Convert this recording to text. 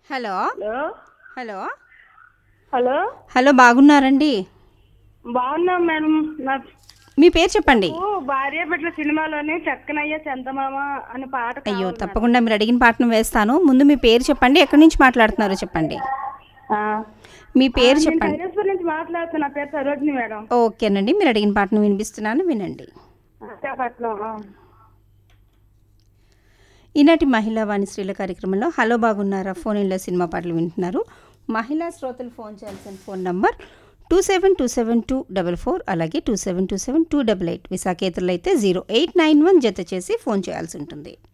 Hello hello hello hello hello బాగున్నారండి బాగున్నాం madam నా మీ పేరు చెప్పండి భార్య బిడ్డల సినిమాలోని చక్కనయ్య చందమామ అనే పాట అయ్యో కావాలి తప్పకుండా మీరు అడిగిన పాటను వేస్తాను ముందు మీ పేరు చెప్పండి ఎక్కడి నుంచి మాట్లాడుతున్నారో చెప్పండి ఆ. మీ పేరు నేను చెప్పండి సైలేశ్వర్ నుంచి మాట్లాడుతున్నా నా పేరు సరోజిని మేడం ఓకేనండి మీరు అడిగిన పాటను వినిపిస్తున్నాను వినండి విశాఖపట్నం ఆ. ఈనాటి మహిళా వాణి స్త్రీల కార్యక్రమంలో హలో బాగున్నారా ఫోన్ ఇన్లో సినిమా పాటలు వింటున్నారు మహిళా శ్రోతలు ఫోన్ చేయాల్సిన phone number two seven two seven two double four అలాగే two seven two seven two double eight విశాఖేతరులు అయితే జీరో ఎయిట్ నైన్ వన్ జత చేసి ఫోన్ చేయాల్సి ఉంటుంది